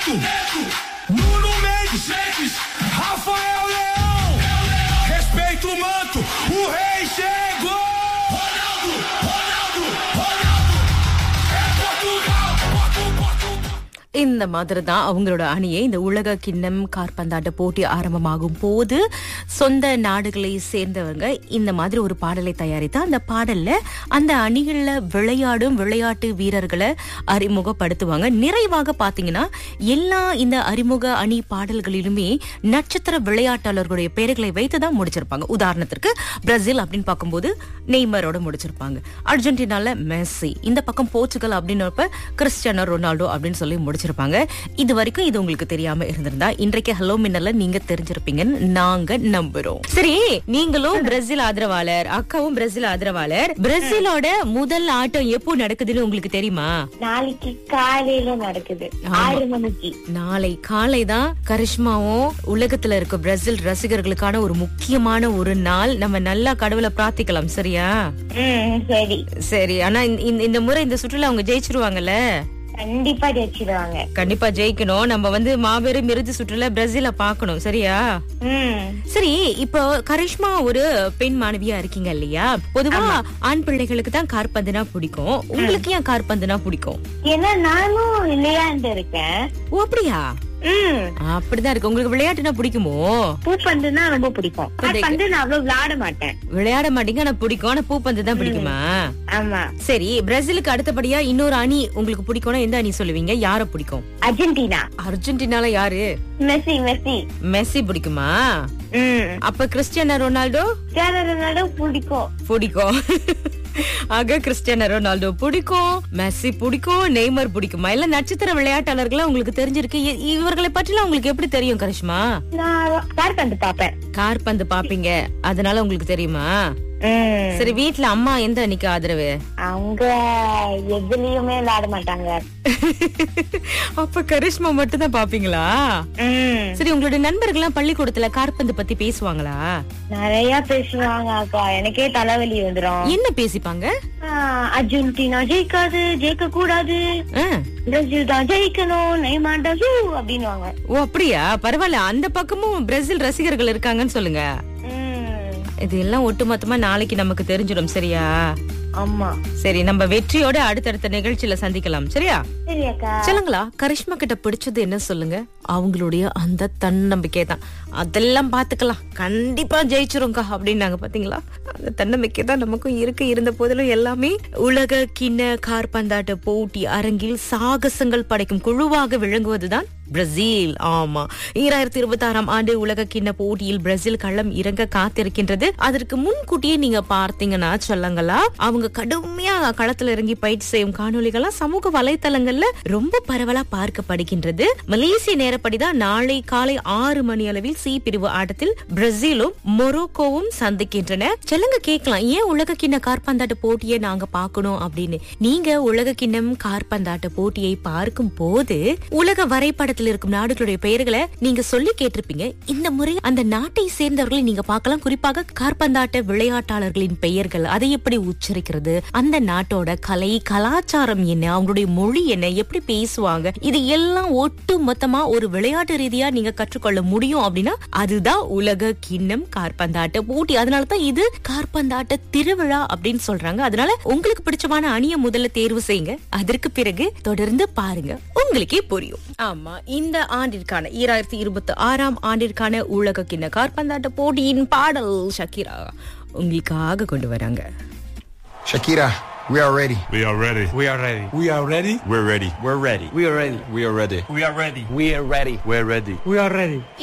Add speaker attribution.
Speaker 1: Nuno Mendes, Rafael Leão, respeita o manto, o rei chegou! Ronaldo, Ronaldo, Ronaldo, é Portugal, Portugal, Portugal.
Speaker 2: இந்த மாதிரி தான் அவங்களோட அணியை இந்த உலக கிண்ணம் காற்பந்தாட்ட போட்டி ஆரம்பமாகும் போது சொந்த நாடுகளை சேர்ந்தவங்க இந்த மாதிரி ஒரு பாடலை தயாரித்து அந்த பாடல்ல அந்த அணிகள்ல விளையாடும் விளையாட்டு வீரர்களை அறிமுகப்படுத்துவாங்க நிறைவாக பாத்தீங்கன்னா எல்லா இந்த அறிமுக அணி பாடல்களிலுமே நட்சத்திர விளையாட்டாளர்களுடைய பெயர்களை வைத்து தான் முடிச்சிருப்பாங்க உதாரணத்திற்கு பிரேசில் அப்படின்னு பார்க்கும்போது நெய்மரோட முடிச்சிருப்பாங்க அர்ஜென்டினால மெஸ்ஸி இந்த பக்கம் போர்ச்சுகல் அப்படின்னப்ப கிறிஸ்டியானோ ரொனால்டோ அப்படின்னு சொல்லி முடிச்சிருப்பாங்க இது வரைக்கும் இது உங்களுக்கு தெரியாம இருந்திருந்தா இன்றைக்கு ஹலோ மின்னல்ல நீங்க தெரிஞ்சிருப்பீங்கன்னு நாங்க நம்புறோம் சரி நீங்களும் பிரேசில் ஆதரவாளர் அக்காவும் பிரேசில் ஆதரவாளர் பிரேசிலோட முதல் ஆட்டம் எப்போ நடக்குதுன்னு உங்களுக்கு தெரியுமா
Speaker 3: நாளைக்கு காலையில நடக்குது ஆறு மணிக்கு
Speaker 2: நாளை காலை தான் கரிஷ்மாவும் உலகத்துல இருக்க பிரேசில் ரசிகர்களுக்கான ஒரு முக்கியமான ஒரு நாள் நம்ம நல்லா கடவுளை பிரார்த்திக்கலாம் சரியா
Speaker 3: ம் சரி
Speaker 2: சரி ஆனா இந்த- இந்த- இந்த முறை இந்த சுற்றுலா அவங்க ஜெயிச்சிருவாங்கல்ல
Speaker 3: கண்டிப்பா ஜெயிச்சிடுவாங்க
Speaker 2: கண்டிப்பா ஜெயிக்கணும் நம்ம வந்து மாபெரும் இறுதி சுற்றுலா பிரேசில பாக்கணும் சரியா
Speaker 3: ம்
Speaker 2: சரி இப்போ கரிஷ்மா ஒரு பெண் மாணவியா இருக்கீங்க இல்லையா பொதுவா ஆண் பிள்ளைகளுக்கு தான் கார்பந்துனா பிடிக்கும் உங்களுக்கு ஏன் கார்பந்துனா பிடிக்கும்
Speaker 3: ஏன்னா நானும் விளையாண்டு இருக்கேன்
Speaker 2: ஓ அப்படியா
Speaker 3: ம்
Speaker 2: அப்படிதான் இருக்கு உங்களுக்கு விளையாட்டுனா பிடிக்குமோ
Speaker 3: பூப்பந்துனா ரொம்ப பிடிக்கும் பந்து நான் அவ்வளவு விளையாட மாட்டேன்
Speaker 2: விளையாட மாட்டீங்க ஆனா பிடிக்கும் ஆனா பூப்பந்து தான் பிடிக்குமா
Speaker 3: ஆமா
Speaker 2: சரி பிரேசிலுக்கு அடுத்தபடியா இன்னொரு அணி உங்களுக்கு பிடிக்கும்னா எந்த அணி சொல்லுவீங்க யார பிடிக்கும்
Speaker 3: அர்ஜென்டினா
Speaker 2: அர்ஜென்டினால யாரு
Speaker 3: மெஸ்ஸி மெஸ்ஸி
Speaker 2: மெஸ்ஸி பிடிக்குமா
Speaker 3: ம்
Speaker 2: அப்ப கிறிஸ்டியானோ ரொனால்டோ
Speaker 3: கேரளாட பிடிக்கும்
Speaker 2: பிடிக்கும் ஆக கிறிஸ்டியானோ ரொனால்டோ பிடிக்கும் மெஸ்ஸி பிடிக்கும் நெய்மர் பிடிக்குமா இல்ல நட்சத்திர விளையாட்டாளர்களா உங்களுக்கு தெரிஞ்சிருக்கு இ- இவர்களை பற்றிலாம் உங்களுக்கு எப்படி தெரியும் கரிஷ்மா
Speaker 3: நான் கார்பந்து பாப்பேன்
Speaker 2: கார்பந்து பாப்பீங்க அதனால உங்களுக்கு தெரியுமா
Speaker 3: ம்
Speaker 2: சரி வீட்ல அம்மா எந்த அன்னைக்கு ஆதரவு
Speaker 3: அவங்க எதுலயுமே விளையாட மாட்டாங்க
Speaker 2: அப்ப கரிஷ்மா மட்டும் தான் பாப்பீங்களா
Speaker 3: ம்
Speaker 2: சரி உங்களுடைய நண்பர்கள்லாம் பள்ளிக்கூடத்துல கார்பந்து பத்தி பேசுவாங்களா
Speaker 3: நிறைய பேசுவாங்க அக்கா எனக்கே தலைவலி வந்துரும்
Speaker 2: என்ன பேசிப்பாங்க
Speaker 3: ஆஹ், அர்ஜென்டினா ஜெயிக்காது ஜெயிக்க கூடாது
Speaker 2: ஆ.
Speaker 3: பிரேசில் தான் ஜெயிக்கணும் நெய்மாண்டா அப்படின்னுவாங்க
Speaker 2: ஓ அப்படியா பரவாயில்ல அந்த பக்கமும் பிரேசில் ரசிகர்கள் இருக்காங்கன்னு சொல்லுங்க
Speaker 3: ம்,
Speaker 2: இது எல்லாம் ஒட்டுமொத்தமா நாளைக்கு நமக்கு தெரிஞ்சிடும் சரியா
Speaker 3: ஆமா
Speaker 2: சரி நம்ம வெற்றியோட அடுத்தடுத்த நிகழ்ச்சியில சந்திக்கலாம் சரியா
Speaker 3: சரி அக்கா
Speaker 2: சொல்லுங்களா கரிஷ்மா கிட்ட பிடிச்சது என்ன சொல்லுங்க அவங்களுடைய அந்த தன்னம்பிக்கை தான் அதெல்லாம் பாத்துக்கலாம் கண்டிப்பா ஜெயிச்சிருங்கா அப்படின்னாங்க பாத்தீங்களா அந்த தன்னம்பிக்கை தான் நமக்கும் இருக்கு இருந்த போதிலும் எல்லாமே உலக கிண்ண கார்பந்தாட்ட போட்டி அரங்கில் சாகசங்கள் படைக்கும் குழுவாக விளங்குவதுதான் பிரேசில் ஆமா ஈராயிரத்தி இருபத்தி ஆறாம் ஆண்டு உலக கிண்ண போட்டியில் பிரேசில் களம் இறங்க காத்திருக்கின்றது அதற்கு முன்கூட்டியே நீங்க பார்த்தீங்கன்னா சொல்லுங்களா அவங்க கடுமையா களத்துல இறங்கி பயிற்சி செய்யும் காணொளிகள்லாம் சமூக வலைத்தளங்கள்ல ரொம்ப பரவலா பார்க்கப்படுகின்றது மலேசிய நேரப்படிதான் நாளை காலை ஆறு மணி அளவில் சி பிரிவு ஆட்டத்தில் பிரேசிலும் மொரோக்கோவும் சந்திக்கின்றன சொல்லுங்க கேட்கலாம் ஏன் உலக கிண்ண கார்பந்தாட்ட போட்டியை நாங்க பார்க்கணும் அப்படின்னு நீங்க உலக கிண்ணம் கார்பந்தாட்ட போட்டியை பார்க்கும் போது உலக வரைபடத்தில் இருக்கும் நாடுகளுடைய பெயர்களை நீங்க சொல்லி கேட்டிருப்பீங்க இந்த முறை அந்த நாட்டை சேர்ந்தவர்களை நீங்க பார்க்கலாம் குறிப்பாக கார்பந்தாட்ட விளையாட்டாளர்களின் பெயர்கள் அதை எப்படி உச்சரிக்கிறது அந்த நாட்டோட கலை கலாச்சாரம் என்ன அவங்களுடைய மொழி என்ன எப்படி பேசுவாங்க இது எல்லாம் ஒட்டு மொத்தமா ஒரு விளையாட்டு ரீதியா நீங்க கற்றுக்கொள்ள முடியும் அப்படின்னா அதுதான் உலக கிண்ணம் கார்பந்தாட்ட போட்டி அதனாலதான் இது கார்பந்தாட்ட திருவிழா அப்படின்னு சொல்றாங்க அதனால உங்களுக்கு பிடிச்சமான அணியை முதல்ல தேர்வு செய்யுங்க அதற்கு பிறகு தொடர்ந்து பாருங்க உங்களுக்கே புரியும் ஆமா இந்த ஆண்டிற்கான ஈராயிரத்தி இருபத்தி ஆறாம் ஆண்டிற்கான உலக கிண்ண கார்பந்தாட்ட போட்டியின் பாடல் ஷக்கீரா உங்களுக்காக கொண்டு வராங்க
Speaker 4: Shakira, we are ready.
Speaker 5: We are ready.
Speaker 6: We are ready.
Speaker 1: We are ready.
Speaker 5: We're ready.
Speaker 6: We're ready. We are ready.
Speaker 4: We are ready.
Speaker 1: We are ready.
Speaker 6: We are ready.
Speaker 5: We're ready.
Speaker 6: We are ready.